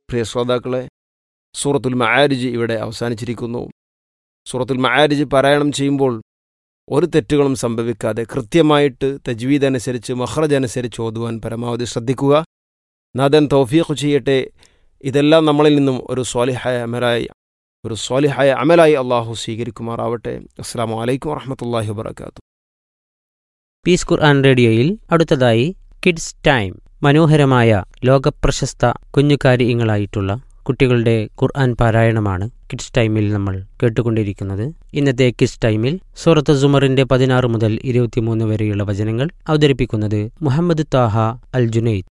പ്രിയ ശ്രോതാക്കളെ സൂറത്തുൽ മആരിജ് ഇവിടെ അവസാനിച്ചിരിക്കുന്നു സൂറത്തുൽ മആരിജ് പാരായണം ചെയ്യുമ്പോൾ ഒരു തെറ്റുകളും സംഭവിക്കാതെ കൃത്യമായിട്ട് തജ്വീദ് അനുസരിച്ച് മഹ്റജ് അനുസരിച്ച് ഓതുവാൻ പരമാവധി ശ്രദ്ധിക്കുക നാഥൻ തൗഫീഖ് ചെയ്യട്ടെ ഇതെല്ലാം നമ്മളിൽ നിന്നും ഒരു സ്വാലിഹായ അമലായി ഒരു സ്വാലിഹായ അമലായി അള്ളാഹു സ്വീകരിക്കുമാറാവട്ടെ അസ്സാം വലൈക്കും വറഹമത്തല്ലാഹി വാബർക്കാത്തു പീസ് ഖുർആൻ റേഡിയോയിൽ അടുത്തതായി കിഡ്സ് ടൈം മനോഹരമായ ലോകപ്രശസ്ത കുഞ്ഞുകാരിയങ്ങളായിട്ടുള്ള കുട്ടികളുടെ ഖുർആൻ പാരായണമാണ് കിഡ്സ് ടൈമിൽ നമ്മൾ കേട്ടുകൊണ്ടിരിക്കുന്നത് ഇന്നത്തെ കിഡ്സ് ടൈമിൽ സൂറത്ത് സുമറിന്റെ പതിനാറ് മുതൽ ഇരുപത്തിമൂന്ന് വരെയുള്ള വചനങ്ങൾ അവതരിപ്പിക്കുന്നത് മുഹമ്മദ് താഹ അൽ ജുനൈദ്